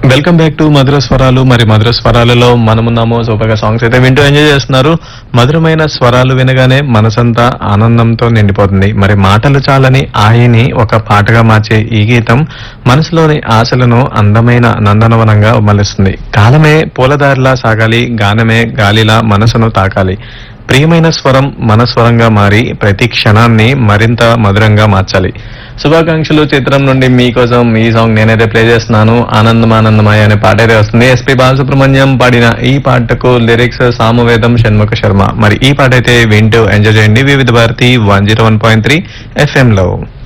welcome back to మధుర స్వరాలు మరి మధుర స్వరాలలో మనమున్నాము సూపర్గా సాంగ్స్ అయితే వింటూ ఎంజాయ్ చేస్తున్నారు మధురమైన స్వరాలు వినగానే మనసంతా ఆనందంతో నిండిపోతుంది మరి మాటలు చాలని ఆయని ఒక పాటగా మార్చే ఈ గీతం మనసులోని ఆశలను అందమైన నందనవనంగా మలుస్తుంది కాలమే పూలదారిలా సాగాలి గానమే గాలిలా మనసును తాకాలి ప్రియమైన స్వరం మన స్వరంగా మారి ప్రతి క్షణాన్ని మరింత మధురంగా మార్చాలి శుభాకాంక్షలు చిత్రం నుండి మీకోసం ఈ సాంగ్ నేనైతే ప్లే చేస్తున్నాను ఆనందం ఆనందమయ అనే పాట అయితే వస్తుంది ఎస్పి బాలసుబ్రహ్మణ్యం పాడిన ఈ పాటకు లిరిక్స్ సామవేదం షణ్ముఖ శర్మ మరి ఈ పాట అయితే వింటూ ఎంజాయ్ చేయండి Vividh Bharati one zero one point three FM లో